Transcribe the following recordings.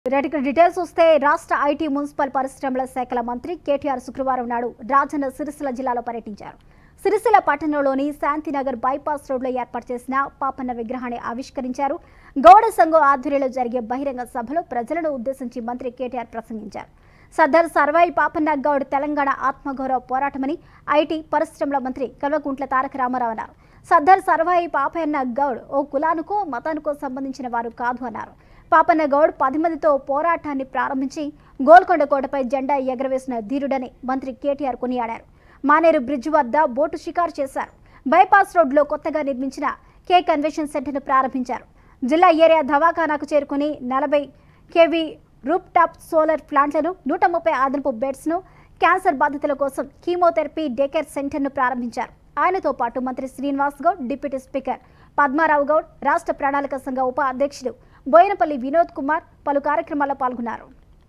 రెడ్డికి డీటెయిల్స్ వస్తే రాష్ట్ర ఐటీ మున్సిపల్ పరిశ్రమల శాఖల మంత్రి కేటీఆర్ శుక్రవారం నాడు రాజన్న సిరిసిల్ల జిల్లాలో పర్యటించారు సిరిసిల్ల పట్టణంలోని శాంతినగర్ బైపాస్ రోడ్లో ఏర్పాటు చేసిన పాపన్న విగ్రహాన్ని ఆవిష్కరించారు గౌడ సంఘం ఆధ్వర్యంలో జరిగే బహిరంగ సభలో ప్రజలను ఉద్దేశించి మంత్రి కేటీఆర్ ప్రసంగించారు సర్దార్ సర్వాయి పాపన్న గౌడ్ తెలంగాణ ఆత్మగౌరవ పోరాటమని ఐటీ పరిశ్రమల మంత్రి కల్వకుంట్ల తారక రామారావు అన్నారు సర్దార్ సర్వాయి పాపన్న గౌడ్ ఓ కులానికో మతానికో సంబంధించిన వారు కాదు అన్నారు పాపన్న గౌడ్ పది మందితో పోరాటాన్ని ప్రారంభించి గోల్కొండ కోటపై జెండా ఎగరవేసిన ధీరుడని మంత్రి కేటీఆర్ కొనియాడారు మానేరు బ్రిడ్జ్ వద్ద బోటు షికారు చేశారు బైపాస్ రోడ్లో కొత్తగా నిర్మించిన కే కన్వెన్షన్ సెంటర్ను ప్రారంభించారు జిల్లా ఏరియా దవాఖానాకు చేరుకుని నలభై కేవీ రూప్ టాప్ సోలార్ ప్లాంట్లను నూట ముప్పై అదనపు బెడ్స్ను క్యాన్సర్ బాధితుల కోసం కీమోథెరపీ డేకేర్ సెంటర్ను ప్రారంభించారు ఆయనతో పాటు మంత్రి శ్రీనివాస్ గౌడ్ డిప్యూటీ స్పీకర్ పద్మారావు గౌడ్ రాష్ట్ర ప్రణాళిక సంఘ ఉప అధ్యక్షుడు బోయినపల్లి వినోద్ కుమార్ పలు కార్యక్రమాల్లో పాల్గొన్నారు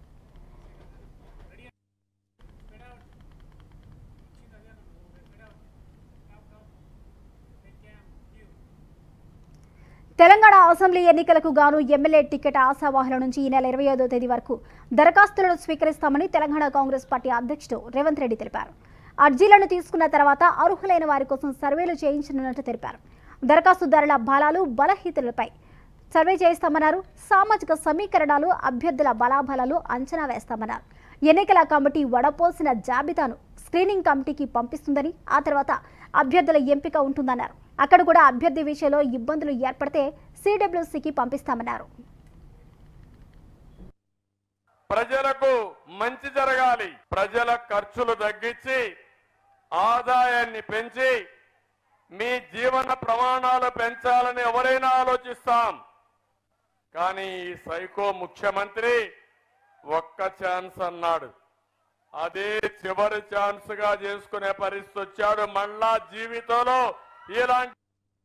తెలంగాణ అసెంబ్లీ ఎన్నికలకు గాను ఎమ్మెల్యే టికెట్ ఆశావాహుల నుంచి ఈ నెల ఇరవై ఐదో తేదీ వరకు దరఖాస్తులను స్వీకరిస్తామని తెలంగాణ కాంగ్రెస్ పార్టీ అధ్యక్షుడు రేవంత్ రెడ్డి తెలిపారు అర్జీలను తీసుకున్న తర్వాత అర్హులైన వారి కోసం సర్వేలు చేయించనున్నట్టు తెలిపారు దరఖాస్తుదారుల బలాలు బలహీనతలపై సర్వే చేయిస్తామన్నారు సామాజిక సమీకరణాలు అభ్యర్థుల బలాబలాలు అంచనా వేస్తామన్నారు ఎన్నికల కమిటీ వడపోసిన జాబితాను స్క్రీనింగ్ కమిటీకి పంపిస్తుందని ఆ తర్వాత అభ్యర్థుల ఎంపిక ఉంటుందన్నారు అక్కడ కూడా అభ్యర్థి విషయంలో ఇబ్బందులు ఏర్పడితే సిడబ్ల్యూసీకి పంపిస్తామన్నారు ప్రజలకు మంచి జరగాలి ప్రజల ఖర్చులు తగ్గించి ఆదాయాన్ని పెంచి మీ జీవన ప్రమాణాలు పెంచాలని ఎవరైనా ఆలోచిస్తాం కానీ ఈ సైకో ముఖ్యమంత్రి ఒక్క ఛాన్స్ అన్నాడు అదే చివరి ఛాన్స్ గా చేసుకునే పరిస్థితి వచ్చాడు మళ్ళా జీవితంలో ఇలాంటి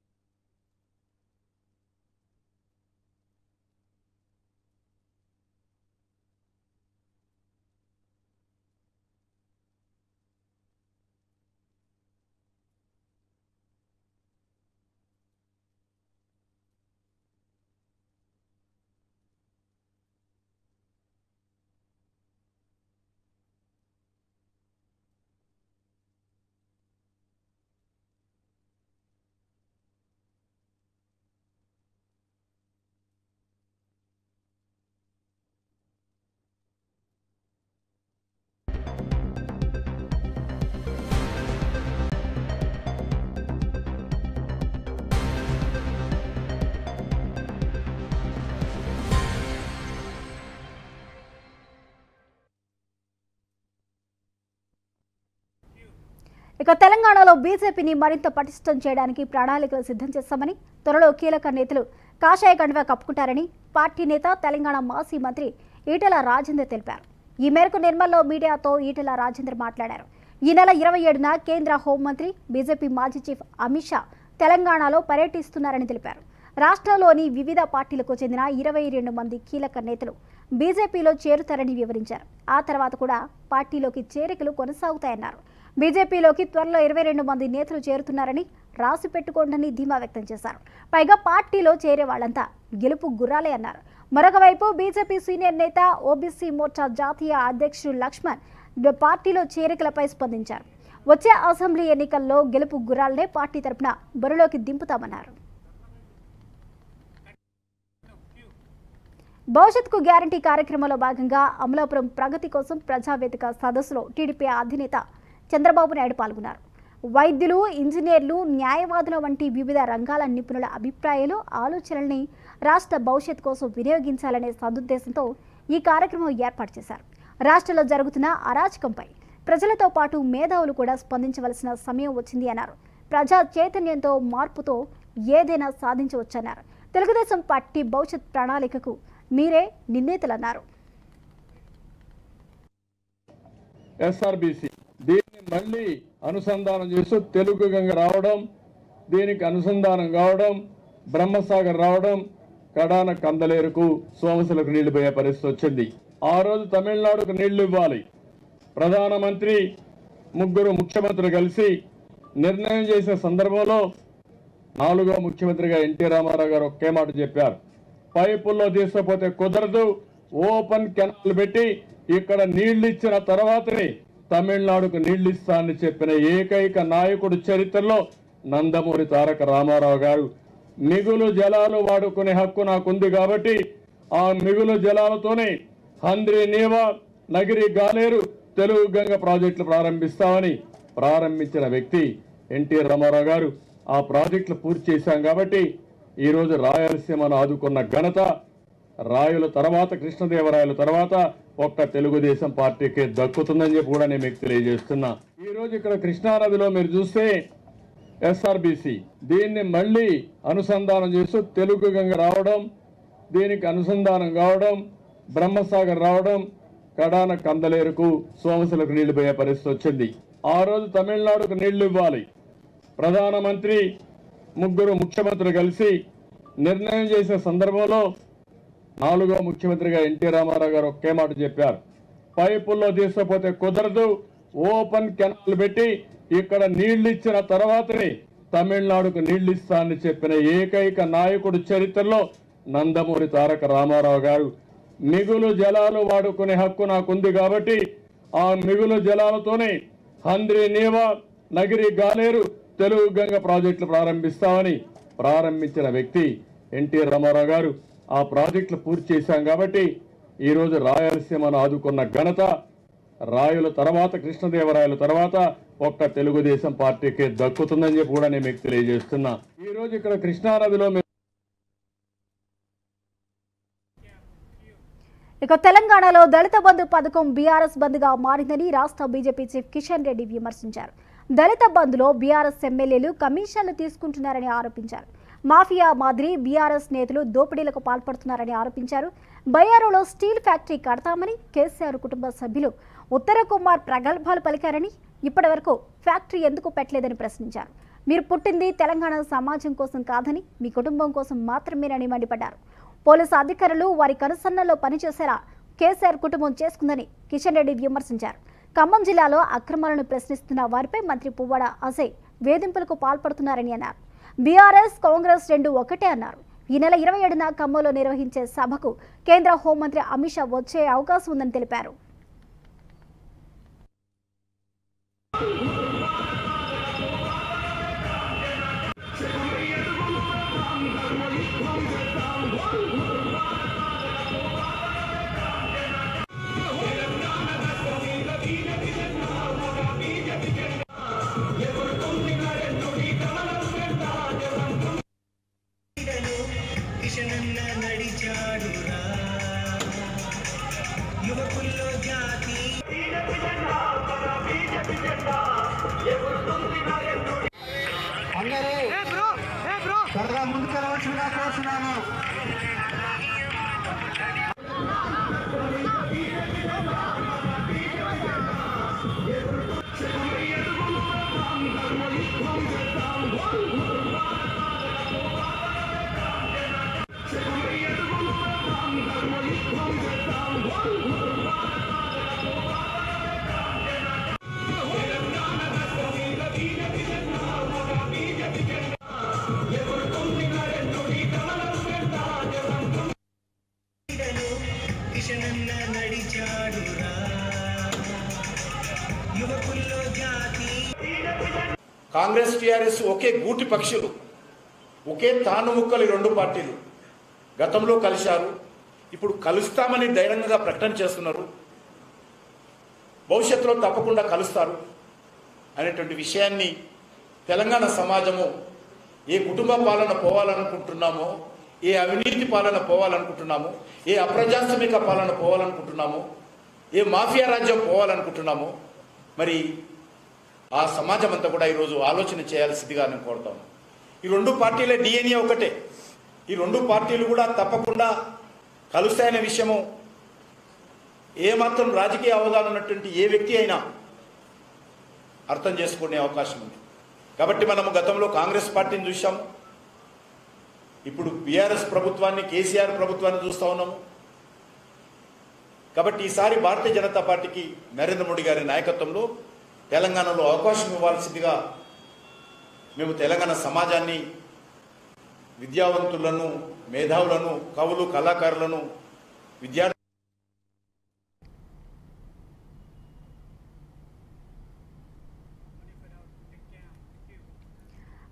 ఇక తెలంగాణలో బీజేపీని మరింత పటిష్టం చేయడానికి ప్రణాళికలు సిద్ధం చేస్తామని త్వరలో కీలక నేతలు కాషాయ కండువా కప్పుకుంటారని పార్టీ నేత తెలంగాణ మాజీ మంత్రి ఈటెల రాజేందర్ తెలిపారు ఈ మేరకు నిర్మల్లో మీడియాతో ఈటెల రాజేందర్ మాట్లాడారు ఈ నెల ఇరవై ఏడున కేంద్ర హోంమంత్రి బీజేపీ మాజీ చీఫ్ అమిత్ షా తెలంగాణలో పర్యటిస్తున్నారని తెలిపారు రాష్ట్రంలోని వివిధ పార్టీలకు చెందిన ఇరవై రెండు మంది కీలక నేతలు బీజేపీలో చేరుతారని వివరించారు ఆ తర్వాత కూడా పార్టీలోకి చేరికలు కొనసాగుతాయన్నారు బీజేపీలోకి త్వరలో ఇరవై రెండు మంది నేతలు చేరుతున్నారని రాసి పెట్టుకోండని ధీమా వ్యక్తం చేశారు పైగా పార్టీలో చేరే వాళ్ళంతా గెలుపు గుర్రాలే అన్నారు మరొక వైపు బీజేపీ సీనియర్ నేత ఓబీసీ మోర్చా జాతీయ అధ్యక్షుడు లక్ష్మణ్ పార్టీలో చేరికలపై స్పందించారు వచ్చే అసెంబ్లీ ఎన్నికల్లో గెలుపు గుర్రాలనే పార్టీ తరపున బరిలోకి దింపుతామన్నారు భవిష్యత్కు గ్యారంటీ కార్యక్రమంలో భాగంగా అమలాపురం ప్రగతి కోసం ప్రజావేదిక సదస్సులో టీడీపీ అధినేత చంద్రబాబు నాయుడు పాల్గొన్నారు వైద్యులు ఇంజనీర్లు న్యాయవాదుల వంటి వివిధ రంగాల నిపుణుల అభిప్రాయాలు ఆలోచనల్ని రాష్ట్ర భవిష్యత్ కోసం వినియోగించాలనే సదుద్దేశంతో ఈ కార్యక్రమం ఏర్పాటు చేశారు రాష్ట్రంలో జరుగుతున్న అరాచకంపై ప్రజలతో పాటు మేధావులు కూడా స్పందించవలసిన సమయం వచ్చింది అన్నారు ప్రజా చైతన్యంతో మార్పుతో ఏదైనా సాధించవచ్చన్నారు తెలుగుదేశం పార్టీ భవిష్యత్ ప్రణాళికకు మీరే నిర్ణేతలన్నారు ఎస్ఆర్బిసి దీన్ని మళ్ళీ అనుసంధానం చేస్తూ తెలుగు గంగ రావడం దీనికి అనుసంధానం కావడం బ్రహ్మసాగర్ రావడం కడాన కందలేరుకు సోమశిలకు నీళ్లు పోయే పరిస్థితి వచ్చింది ఆ రోజు తమిళనాడుకు నీళ్లు ఇవ్వాలి ప్రధానమంత్రి ముగ్గురు ముఖ్యమంత్రులు కలిసి నిర్ణయం చేసే సందర్భంలో నాలుగో ముఖ్యమంత్రిగా ఎన్టీ రామారావు గారు ఒకే మాట చెప్పారు పైపుల్లో తీసుకుపోతే కుదరదు ఓపెన్ కెనాల్ పెట్టి ఇక్కడ నీళ్లు ఇచ్చిన తర్వాతనే తమిళనాడుకు నీళ్లు ఇస్తానని చెప్పిన ఏకైక నాయకుడు చరిత్రలో నందమూరి తారక రామారావు గారు మిగులు జలాలు వాడుకునే హక్కు నాకుంది కాబట్టి ఆ మిగులు జలాలతోనే హంద్రి నీవా నగిరి గాలేరు తెలుగు గంగ ప్రాజెక్టులు ప్రారంభిస్తామని ప్రారంభించిన వ్యక్తి ఎన్టీ రామారావు గారు ఆ ప్రాజెక్టులు పూర్తి చేశాం కాబట్టి ఈరోజు రాయలసీమను ఆదుకున్న ఘనత రాయుల తర్వాత కృష్ణదేవరాయల తర్వాత ఒక్క తెలుగుదేశం పార్టీకి దక్కుతుందని చెప్పి కూడా నేను మీకు తెలియజేస్తున్నా ఈ రోజు ఇక్కడ కృష్ణానదిలో మీరు చూస్తే ఎస్ఆర్బిసి దీన్ని మళ్ళీ అనుసంధానం చేస్తూ తెలుగు గంగ రావడం దీనికి అనుసంధానం కావడం బ్రహ్మసాగర్ రావడం కడాన కందలేరుకు సోమశిలకు నీళ్లు పోయే పరిస్థితి వచ్చింది ఆ రోజు తమిళనాడుకు నీళ్లు ఇవ్వాలి ప్రధానమంత్రి ముగ్గురు ముఖ్యమంత్రులు కలిసి నిర్ణయం చేసే సందర్భంలో నాలుగో ముఖ్యమంత్రిగా ఎన్టీ రామారావు గారు ఒకే మాట చెప్పారు పైపుల్లో తీసుకుపోతే కుదరదు ఓపెన్ కెనాల్ పెట్టి ఇక్కడ నీళ్లు ఇచ్చిన తర్వాతనే తమిళనాడుకు నీళ్లు ఇస్తానని చెప్పిన ఏకైక నాయకుడు చరిత్రలో నందమూరి తారక రామారావు గారు మిగులు జలాలు వాడుకునే హక్కు నాకుంది కాబట్టి ఆ మిగులు జలాలతోనే హంద్రి నీవా నగిరి గాలేరు తెలుగు గంగ ప్రాజెక్టులు ప్రారంభిస్తామని ప్రారంభించిన వ్యక్తి ఎన్టీ రామారావు గారు ఆ ప్రాజెక్టులు పూర్తి చేశాం కాబట్టి ఈరోజు రాయలసీమను ఆదుకున్న ఘనత రాయుల తర్వాత కృష్ణదేవరాయల తర్వాత ఒక్క తెలుగుదేశం పార్టీకి దక్కుతుందని చెప్పి కూడా నేను మీకు తెలియజేస్తున్నా ఈ రోజు ఇక్కడ కృష్ణానదిలో మీరు ఇక తెలంగాణలో దళిత బంధు పథకం బీఆర్ఎస్ బంద్గా మారిందని రాష్ట్ర బీజేపీ చీఫ్ కిషన్ రెడ్డి విమర్శించారు దళిత బంధులో బీఆర్ఎస్ ఎమ్మెల్యేలు కమిషన్లు తీసుకుంటున్నారని ఆరోపించారు మాఫియా మాదిరి బీఆర్ఎస్ నేతలు దోపిడీలకు పాల్పడుతున్నారని ఆరోపించారు బయ్యారులో స్టీల్ ఫ్యాక్టరీ కడతామని కేసీఆర్ కుటుంబ సభ్యులు ఉత్తర కుమార్ ప్రగల్భాలు పలికారని ఇప్పటివరకు ఫ్యాక్టరీ ఎందుకు పెట్టలేదని ప్రశ్నించారు మీరు పుట్టింది తెలంగాణ సమాజం కోసం కాదని మీ కుటుంబం కోసం మాత్రమేనని మండిపడ్డారు పోలీసు అధికారులు వారి కనుసన్నల్లో పనిచేసేలా కేసీఆర్ కుటుంబం చేసుకుందని కిషన్ రెడ్డి విమర్శించారు ఖమ్మం జిల్లాలో అక్రమాలను ప్రశ్నిస్తున్న వారిపై మంత్రి పువ్వాడ అజయ్ వేధింపులకు పాల్పడుతున్నారని అన్నారు బీఆర్ఎస్ కాంగ్రెస్ రెండు ఒకటే అన్నారు ఈ నెల ఇరవై ఏడున ఖమ్మంలో నిర్వహించే సభకు కేంద్ర హోంమంత్రి అమిత్ షా వచ్చే అవకాశం ఉందని తెలిపారు కిషనన్న నడిచాడురా యువకుల్లో జాతి అందరూ త్వరగా ముందుకెళ్ళవలసిందిగా కోరుతున్నాను కిషనన్న నడిచాడురా యువకుల్లో జాతి కాంగ్రెస్ టీఆర్ఎస్ ఒకే గూటి పక్షులు ఒకే తాను ముక్కలు ఈ రెండు పార్టీలు గతంలో కలిశారు ఇప్పుడు కలుస్తామని ధైర్యంగా ప్రకటన చేస్తున్నారు భవిష్యత్తులో తప్పకుండా కలుస్తారు అనేటువంటి విషయాన్ని తెలంగాణ సమాజము ఏ కుటుంబ పాలన పోవాలనుకుంటున్నామో ఏ అవినీతి పాలన పోవాలనుకుంటున్నామో ఏ అప్రజాస్వామిక పాలన పోవాలనుకుంటున్నామో ఏ మాఫియా రాజ్యం పోవాలనుకుంటున్నామో మరి ఆ సమాజం అంతా కూడా ఈరోజు ఆలోచన చేయాల్సిందిగా నేను కోరుతాను ఈ రెండు పార్టీల డిఎన్ఏ ఒకటే ఈ రెండు పార్టీలు కూడా తప్పకుండా కలుస్తాయనే విషయము ఏమాత్రం రాజకీయ అవగాహన ఉన్నటువంటి ఏ వ్యక్తి అయినా అర్థం చేసుకునే అవకాశం ఉంది కాబట్టి మనము గతంలో కాంగ్రెస్ పార్టీని చూసాము ఇప్పుడు బీఆర్ఎస్ ప్రభుత్వాన్ని కేసీఆర్ ప్రభుత్వాన్ని చూస్తా ఉన్నాము కాబట్టి ఈసారి భారతీయ జనతా పార్టీకి నరేంద్ర మోడీ గారి నాయకత్వంలో తెలంగాణలో అవకాశం ఇవ్వాల్సిందిగా మేము తెలంగాణ సమాజాన్ని విద్యావంతులను మేధావులను కవులు కళాకారులను విద్యార్థి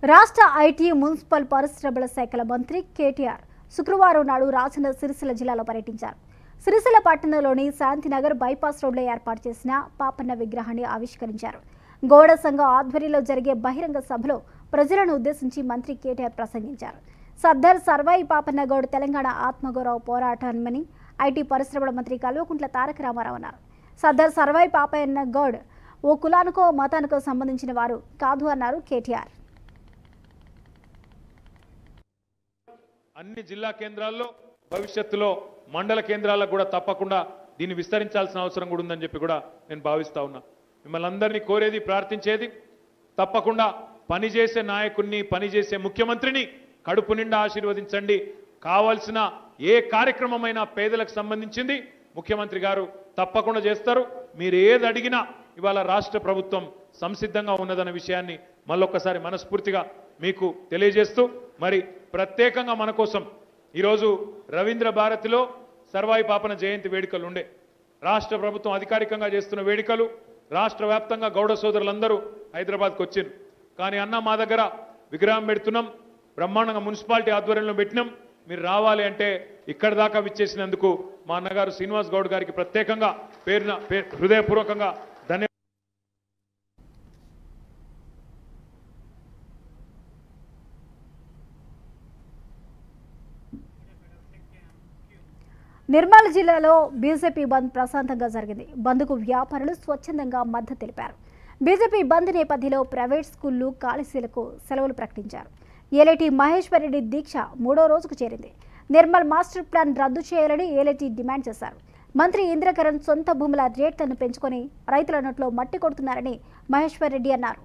రాష్ట్ర ఐటీ మున్సిపల్ పరిశ్రమల శాఖల మంత్రి కేటీఆర్ శుక్రవారం నాడు రాజన్న సిరిసిల్ల జిల్లాలో పర్యటించారు సిరిసిల్ల పట్టణంలోని శాంతినగర్ బైపాస్ రోడ్లో ఏర్పాటు చేసిన పాపన్న విగ్రహాన్ని ఆవిష్కరించారు గౌడ సంఘం ఆధ్వర్యంలో జరిగే బహిరంగ సభలో ప్రజలను ఉద్దేశించి మంత్రి కేటీఆర్ ప్రసంగించారు సర్దార్ సర్వాయి పాపన్న గౌడ్ తెలంగాణ ఆత్మగౌరవ పోరాటాన్ని ఐటీ పరిశ్రమల మంత్రి కల్వకుంట్ల తారక రామారావు అన్నారు సర్దార్ సర్వాయి పాపన్న గౌడ్ ఓ కులానికో మతానికో సంబంధించిన వారు కాదు అన్నారు కేటీఆర్ అన్ని జిల్లా కేంద్రాల్లో భవిష్యత్తులో మండల కేంద్రాలకు కూడా తప్పకుండా దీన్ని విస్తరించాల్సిన అవసరం కూడా ఉందని చెప్పి కూడా నేను భావిస్తా ఉన్నా మిమ్మల్ని అందరినీ కోరేది ప్రార్థించేది తప్పకుండా పనిచేసే నాయకుడిని పనిచేసే ముఖ్యమంత్రిని కడుపు నిండా ఆశీర్వదించండి కావాల్సిన ఏ కార్యక్రమమైనా పేదలకు సంబంధించింది ముఖ్యమంత్రి గారు తప్పకుండా చేస్తారు మీరు ఏది అడిగినా ఇవాళ రాష్ట్ర ప్రభుత్వం సంసిద్ధంగా ఉన్నదన్న విషయాన్ని మళ్ళొక్కసారి మనస్ఫూర్తిగా మీకు తెలియజేస్తూ మరి ప్రత్యేకంగా మన కోసం ఈరోజు రవీంద్ర భారతిలో సర్వాయి పాపన జయంతి వేడుకలు ఉండే రాష్ట్ర ప్రభుత్వం అధికారికంగా చేస్తున్న వేడుకలు రాష్ట్ర వ్యాప్తంగా గౌడ సోదరులందరూ హైదరాబాద్కు వచ్చారు కానీ అన్న మా దగ్గర విగ్రహం పెడుతున్నాం బ్రహ్మాండంగా మున్సిపాలిటీ ఆధ్వర్యంలో పెట్టినాం మీరు రావాలి అంటే ఇక్కడ దాకా విచ్చేసినందుకు మా అన్నగారు శ్రీనివాస్ గౌడ్ గారికి ప్రత్యేకంగా పేరున పే- హృదయపూర్వకంగా ధన్యవాదాలు నిర్మల్ జిల్లాలో బీజేపీ బంద్ ప్రశాంతంగా జరిగింది బంద్కు వ్యాపారులు స్వచ్ఛందంగా మద్దతు తెలిపారు బీజేపీ బంద్ నేపథ్యంలో ప్రైవేట్ స్కూళ్లు కాలేజీలకు సెలవులు ప్రకటించారు ఏలేటి మహేశ్వర్ రెడ్డి దీక్ష మూడో రోజుకు చేరింది నిర్మల్ మాస్టర్ ప్లాన్ రద్దు చేయాలని ఏలేటి డిమాండ్ చేశారు మంత్రి ఇంద్రకరణ్ సొంత భూముల రేట్లను పెంచుకొని రైతుల నోట్లో మట్టి కొడుతున్నారని మహేశ్వర్ రెడ్డి అన్నారు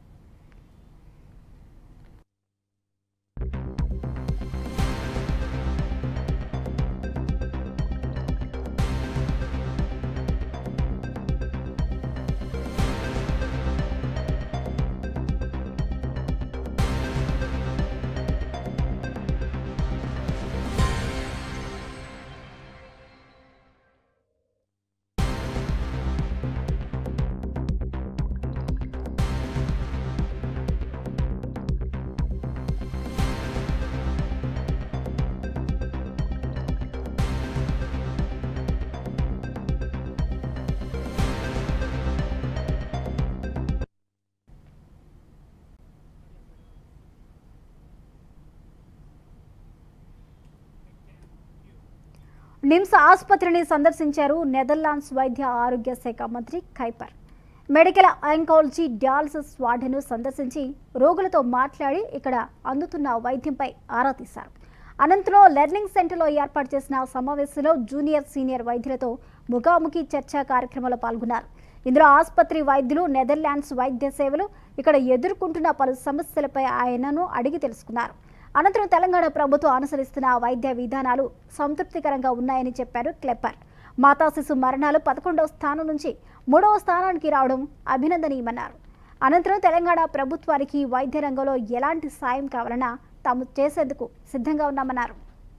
నిమ్స్ ఆసుపత్రిని సందర్శించారు నెదర్లాండ్స్ వైద్య ఆరోగ్య శాఖ మంత్రి ఖైపర్ మెడికల్ ఆంకాలజీ డయాలసిస్ వార్డును సందర్శించి రోగులతో మాట్లాడి ఇక్కడ అందుతున్న వైద్యంపై ఆరా తీశారు అనంతరం లెర్నింగ్ సెంటర్లో ఏర్పాటు చేసిన సమావేశంలో జూనియర్ సీనియర్ వైద్యులతో ముఖాముఖి చర్చా కార్యక్రమంలో పాల్గొన్నారు ఇందులో ఆసుపత్రి వైద్యులు నెదర్లాండ్స్ వైద్య సేవలు ఇక్కడ ఎదుర్కొంటున్న పలు సమస్యలపై ఆయనను అడిగి తెలుసుకున్నారు అనంతరం తెలంగాణ ప్రభుత్వం అనుసరిస్తున్న వైద్య విధానాలు సంతృప్తికరంగా ఉన్నాయని చెప్పారు క్లెప్పర్ మాతా శిశు మరణాలు పదకొండవ స్థానం నుంచి మూడవ స్థానానికి రావడం అభినందనీయమన్నారు అనంతరం తెలంగాణ ప్రభుత్వానికి వైద్య రంగంలో ఎలాంటి సాయం కావాలన్నా తాము చేసేందుకు సిద్ధంగా ఉన్నామన్నారు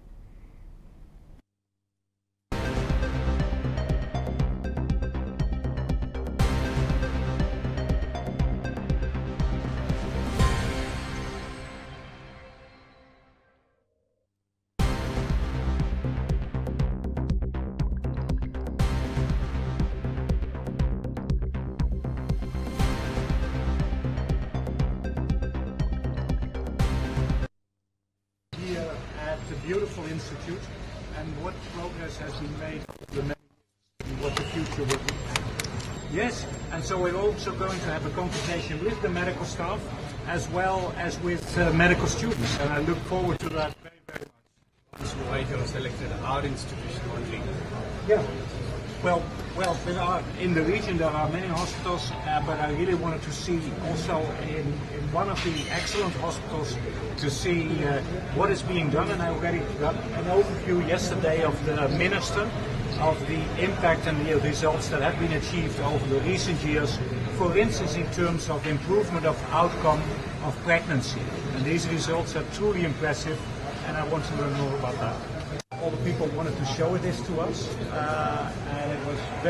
here at the beautiful institute and what progress has been made over the many years and what the future will be. Yes, and so we're also going to have a conversation with the medical staff as well as with uh, medical students, and I look forward to that very, very much. why you have selected our institution only. Yeah. Well, well, there are, in the region there are many hospitals, uh, but I really wanted to see also in, in one of the excellent hospitals to see uh, what is being done. And I already got an overview yesterday of the minister of the impact and the results that have been achieved over the recent years. For instance, in terms of improvement of outcome of pregnancy, and these results are truly impressive. And I want to learn more about that. All the people wanted to show this to us, uh, and it was very.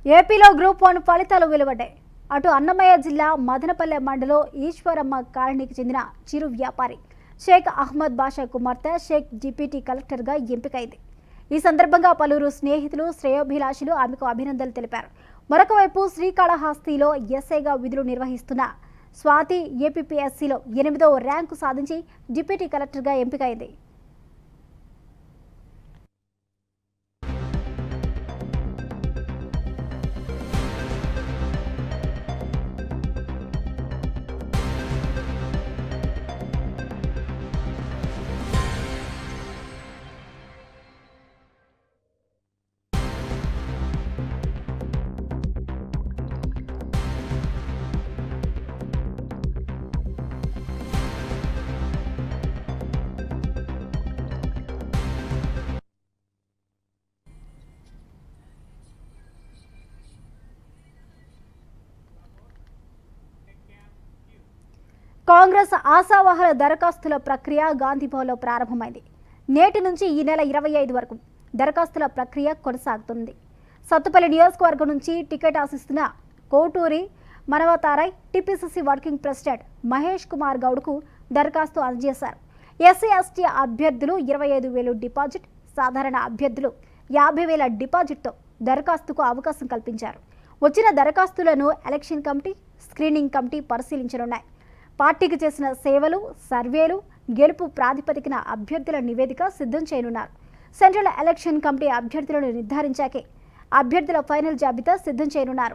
ఏపీలో group one ఫలితాలు వెలువడ్డాయి అటు అన్నమయ్య జిల్లా మదనపల్లె మండలం ఈశ్వరమ్మ కాలనీకి చెందిన చిరు వ్యాపారి షేక్ అహ్మద్ బాషా కుమార్తె షేక్ డిప్యూటీ కలెక్టర్గా ఎంపికైంది ఈ సందర్భంగా పలువురు స్నేహితులు శ్రేయోభిలాషులు ఆమెకు అభినందనలు తెలిపారు మరొక వైపు శ్రీకాళహస్తిలో ఎస్ఐగా విధులు నిర్వహిస్తున్న స్వాతి ఏపీపీఎస్సీలో ఎనిమిదవ ర్యాంకు సాధించి డిప్యూటీ కలెక్టర్గా ఎంపికైంది కాంగ్రెస్ ఆశావాహుల దరఖాస్తుల ప్రక్రియ గాంధీభవన్లో ప్రారంభమైంది నేటి నుంచి ఈ నెల ఇరవై ఐదు వరకు దరఖాస్తుల ప్రక్రియ కొనసాగుతుంది సత్తుపల్లి నియోజకవర్గం నుంచి టికెట్ ఆశిస్తున్న కోటూరి మనవతారై TPCC working president Mahesh Kumar గౌడ్కు దరఖాస్తు అందజేశారు ఎస్సీ ఎస్టీ అభ్యర్థులు ఇరవై ఐదు వేలు డిపాజిట్ సాధారణ అభ్యర్థులు యాభై వేల డిపాజిట్తో దరఖాస్తుకు అవకాశం కల్పించారు వచ్చిన దరఖాస్తులను ఎలక్షన్ కమిటీ స్క్రీనింగ్ కమిటీ పరిశీలించనున్నాయి పార్టీకి చేసిన సేవలు సర్వేలు గెలుపు ప్రాతిపదికన అభ్యర్థుల నివేదిక సిద్ధం చేయనున్నారు సెంట్రల్ ఎలక్షన్ కమిటీ అభ్యర్థులను నిర్ధారించాకే అభ్యర్థుల ఫైనల్ జాబితా సిద్ధం చేయనున్నారు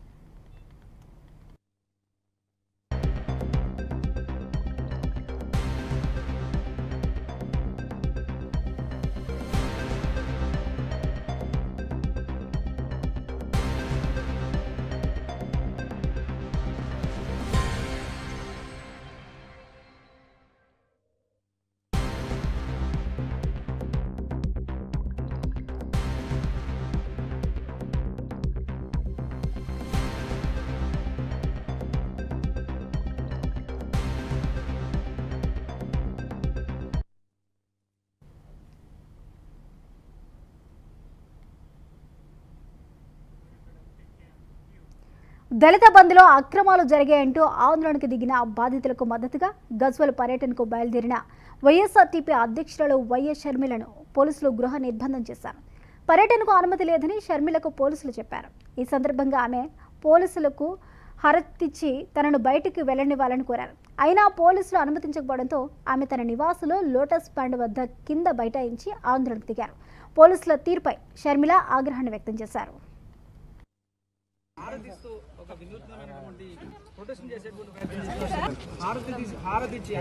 దళిత బంద్లో అక్రమాలు జరిగాయంటూ ఆందోళనకు దిగిన బాధితులకు మద్దతుగా గజ్వల్ పర్యటనకు బయలుదేరిన వైఎస్ఆర్టీపీ అధ్యక్షురాలు వైఎస్ షర్మిలను పోలీసులు గృహ నిర్బంధం చేశారు పర్యటనకు అనుమతి లేదని షర్మిలకు పోలీసులు చెప్పారు ఈ సందర్భంగా ఆమె పోలీసులకు హరతిచ్చి తనను బయటికి వెళ్లనివ్వాలని కోరారు అయినా పోలీసులు అనుమతించకపోవడంతో ఆమె తన నివాసులో లోటస్ పాండ్ వద్ద కింద బైఠాయించి ఆందోళనకు దిగారు పోలీసుల తీరుపై షర్మిల ఆగ్రహాన్ని వ్యక్తం చేశారు హారతిస్తూ ఒక వినూత్నమైనటువంటి ప్రొటెస్ట్ చేసేటువంటి ప్రయత్నం చేస్తున్నారు. హారతి తీసి హారతి ఇచ్చి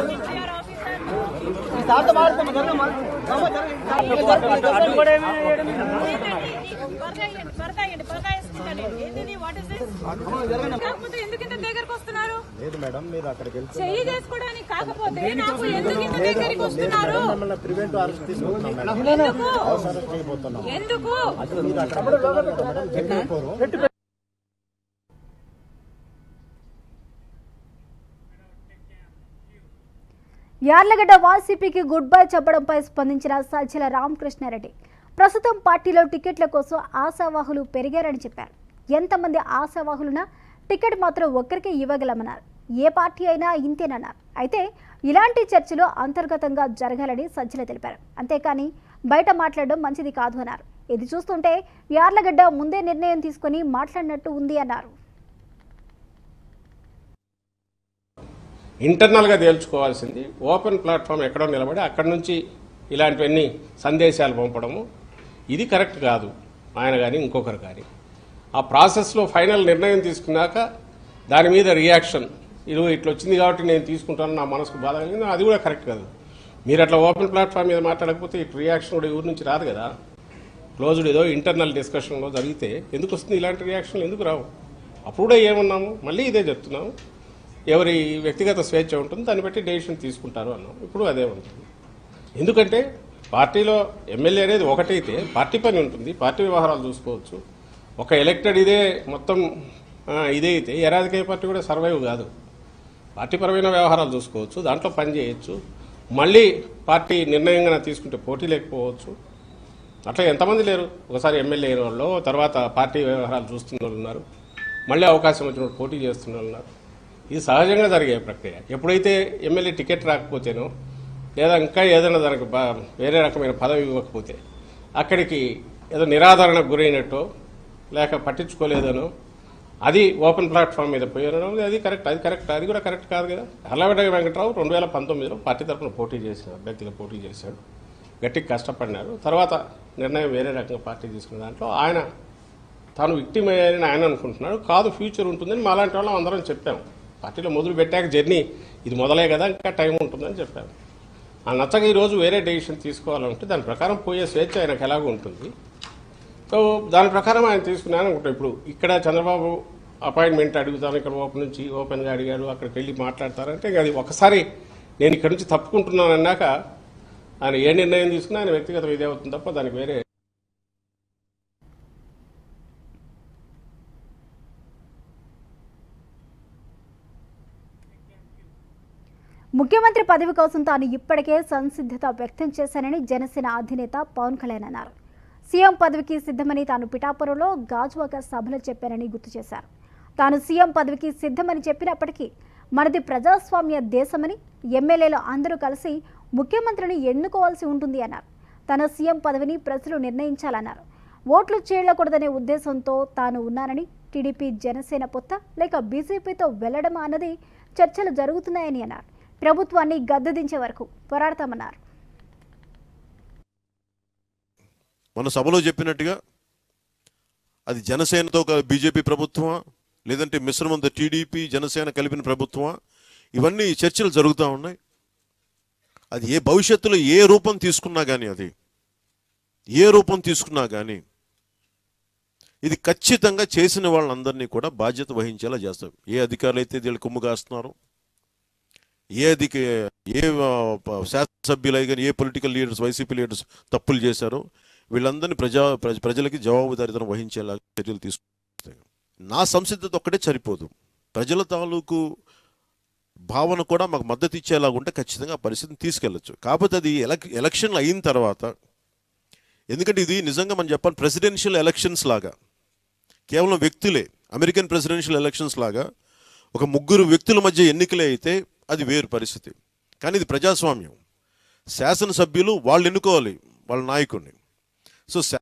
కాకపోతే ఎందుకు ఇంత దగ్గరకు వస్తున్నారు లేదు మేడం మీరు అక్కడికి వెళ్తే చెయ్యి చేసుకోవడానికి కాకపోతే నాకు ఎందుకు ఇంత దగ్గరికి వస్తున్నారు మిమ్మల్ని ప్రివెంట్ అరెస్ట్ తీసుకుంటున్నాం మేడం ఎందుకు హౌస్ అరెస్ట్ చేయబోతున్నాం ఎందుకు అది మీరు అక్కడ పెట్టుకున్నారు కదా మేడం జగ్గైపోరు యార్లగడ్డ వాసిపికి గుడ్ బై చెప్పడంపై స్పందించిన సజ్జల రామకృష్ణారెడ్డి ప్రస్తుతం పార్టీలో టికెట్ల కోసం ఆశావాహులు పెరిగారని చెప్పారు ఎంతమంది ఆశావాహులున్నా టికెట్ మాత్రం ఒక్కరికే ఇవ్వగలమన్నారు ఏ పార్టీ అయినా ఇంతేనన్నారు అయితే ఇలాంటి చర్చలు అంతర్గతంగా జరగాలని సజ్జల తెలిపారు అంతేకాని బయట మాట్లాడడం మంచిది కాదు అన్నారు ఇది చూస్తుంటే యార్లగడ్డ ముందే నిర్ణయం తీసుకొని మాట్లాడినట్టు ఉంది అన్నారు ఇంటర్నల్గా తేల్చుకోవాల్సింది ఓపెన్ ప్లాట్ఫామ్ ఎక్కడో నిలబడి అక్కడి నుంచి ఇలాంటివన్నీ సందేశాలు పంపడము ఇది కరెక్ట్ కాదు ఆయన కానీ ఇంకొకరు కానీ ఆ ప్రాసెస్లో ఫైనల్ నిర్ణయం తీసుకున్నాక దాని మీద రియాక్షన్ ఇది ఇట్లా వచ్చింది కాబట్టి నేను తీసుకుంటాను నా మనసుకు బాధ కలిగింది అది కూడా కరెక్ట్ కాదు మీరు అట్లా ఓపెన్ ప్లాట్ఫామ్ మీద మాట్లాడకపోతే ఇటు రియాక్షన్ కూడా ఊరి నుంచి రాదు కదా క్లోజ్డ్ ఏదో ఇంటర్నల్ డిస్కషన్లో జరిగితే ఎందుకు వస్తుంది ఇలాంటి రియాక్షన్లు ఎందుకు రావు అప్పుడు కూడా ఏమన్నాము మళ్ళీ ఇదే చెప్తున్నాము ఎవరి వ్యక్తిగత స్వేచ్ఛ ఉంటుంది దాన్ని బట్టి డెసిషన్ తీసుకుంటారు అన్నాం ఇప్పుడు అదే ఉంటుంది ఎందుకంటే పార్టీలో ఎమ్మెల్యే అనేది ఒకటైతే పార్టీ పని ఉంటుంది పార్టీ వ్యవహారాలు చూసుకోవచ్చు ఒక ఎలక్టెడ్ ఇదే మొత్తం ఆ, ఇదే అయితే ఏ రాజకీయ పార్టీ కూడా సర్వైవ్ కాదు పార్టీపరమైన వ్యవహారాలు చూసుకోవచ్చు దాంట్లో పని చేయొచ్చు మళ్ళీ పార్టీ నిర్ణయంగా తీసుకుంటే పోటీ లేకపోవచ్చు అట్లా ఎంతమంది లేరు ఒకసారి ఎమ్మెల్యే అయిన వాళ్ళు తర్వాత పార్టీ వ్యవహారాలు చూస్తున్న వాళ్ళు ఉన్నారు మళ్ళీ అవకాశం వచ్చిన వాళ్ళు పోటీ చేస్తున్న వాళ్ళు ఉన్నారు ఇది సహజంగా జరిగే ప్రక్రియ ఎప్పుడైతే ఎమ్మెల్యే టికెట్ రాకపోతేనో లేదా ఇంకా ఏదైనా దానికి బా- వేరే రకమైన పదవి ఇవ్వకపోతే అక్కడికి ఏదో నిరాదరణకు గురైనట్టు లేక పట్టించుకోలేదనో అది ఓపెన్ ప్లాట్ఫామ్ మీద పోయడం అది కరెక్ట్ అది కరెక్ట్ అది కూడా కరెక్ట్ కాదు కదా అల్లవడ్డ వెంకట్రావు రెండు వేల పంతొమ్మిదిలో పార్టీ తరఫున పోటీ చేశాడు అభ్యర్థిగా పోటీ చేశాడు గట్టిగా కష్టపడినారు తర్వాత నిర్ణయం వేరే రకంగా పార్టీ తీసుకున్న దాంట్లో ఆయన తాను విక్టిమ్ అయ్యారని ఆయన అనుకుంటున్నాడు కాదు ఫ్యూచర్ ఉంటుందని మా లాంటి వాళ్ళం అందరం చెప్పాము పార్టీలో మొదలు పెట్టాక జర్నీ ఇది మొదలే కదా ఇంకా టైం ఉంటుందని చెప్పాము ఆ నచ్చక ఈరోజు వేరే డెసిషన్ తీసుకోవాలంటే దాని ప్రకారం పోయే స్వేచ్ఛ ఆయనకు ఎలాగో ఉంటుంది సో దాని ప్రకారం ఆయన తీసుకున్నాను అనుకుంటా ఇప్పుడు ఇక్కడ చంద్రబాబు అపాయింట్మెంట్ అడుగుతాను ఇక్కడ ఓపెన్ నుంచి ఓపెన్గా అడిగాడు అక్కడికి వెళ్ళి మాట్లాడతారంటే ఇంకా అది ఒకసారి నేను ఇక్కడ నుంచి తప్పుకుంటున్నాను అన్నాక ఆయన ఏ నిర్ణయం తీసుకున్నా ఆయన వ్యక్తిగత ఇదే అవుతుంది తప్ప దానికి వేరే ముఖ్యమంత్రి పదవి కోసం తాను ఇప్పటికే సంసిద్ధత వ్యక్తం చేశానని జనసేన అధినేత పవన్ కళ్యాణ్ అన్నారు సీఎం పదవికి సిద్ధమని తాను పిఠాపురంలో గాజువాక సభలో చెప్పానని గుర్తు చేశారు తాను సీఎం పదవికి సిద్ధమని చెప్పినప్పటికీ మనది ప్రజాస్వామ్య దేశమని ఎమ్మెల్యేలు అందరూ కలిసి ముఖ్యమంత్రిని ఎన్నుకోవాల్సి ఉంటుంది అన్నారు తన సీఎం పదవిని ప్రజలు నిర్ణయించాలన్నారు ఓట్లు చేయకూడదనే ఉద్దేశంతో తాను ఉన్నానని టీడీపీ జనసేన పొత్త లేక బీజేపీతో వెళ్లడమా అన్నది చర్చలు జరుగుతున్నాయని అన్నారు ప్రభుత్వాన్ని గద్దెదించే వరకు పోరాడతామన్నారు మన సభలో చెప్పినట్టుగా అది జనసేనతో క- బీజేపీ ప్రభుత్వమా లేదంటే మిశ్రమంతో టీడీపీ జనసేన కలిపిన ప్రభుత్వమా ఇవన్నీ చర్చలు జరుగుతూ ఉన్నాయి అది ఏ భవిష్యత్తులో ఏ రూపం తీసుకున్నా కానీ అది ఏ రూపం తీసుకున్నా కానీ ఇది ఖచ్చితంగా చేసిన వాళ్ళందరినీ కూడా బాధ్యత వహించేలా చేస్తాం ఏ అధికారులు అయితే వీళ్ళు కొమ్ము కాస్తున్నారు ఏ అధిక ఏ ఆ, ప- శాసనసభ్యులై కానీ ఏ పొలిటికల్ లీడర్స్ వైసీపీ లీడర్స్ తప్పులు చేశారో వీళ్ళందరినీ ప్రజా ప్రజ- ప్రజలకి జవాబుదారీతనం వహించేలా చర్యలు తీసుకుంటాయి నా సంసిద్ధత ఒక్కటే సరిపోదు ప్రజల తాలూకు భావన కూడా మాకు మద్దతు ఇచ్చేలాగా ఉంటే ఖచ్చితంగా ఆ పరిస్థితిని తీసుకెళ్ళచ్చు కాకపోతే అది ఎలక్ ఎలక్షన్లు అయిన తర్వాత ఎందుకంటే ఇది నిజంగా మనం చెప్పాలి ప్రెసిడెన్షియల్ ఎలక్షన్స్ లాగా కేవలం వ్యక్తులే అమెరికన్ ప్రెసిడెన్షియల్ ఎలక్షన్స్ లాగా ఒక ముగ్గురు వ్యక్తుల మధ్య ఎన్నికలే అయితే అది వేరు పరిస్థితి కానీ ఇది ప్రజాస్వామ్యం శాసనసభ్యులు వాళ్ళు ఎన్నుకోవాలి వాళ్ళ నాయకుడిని సో శా-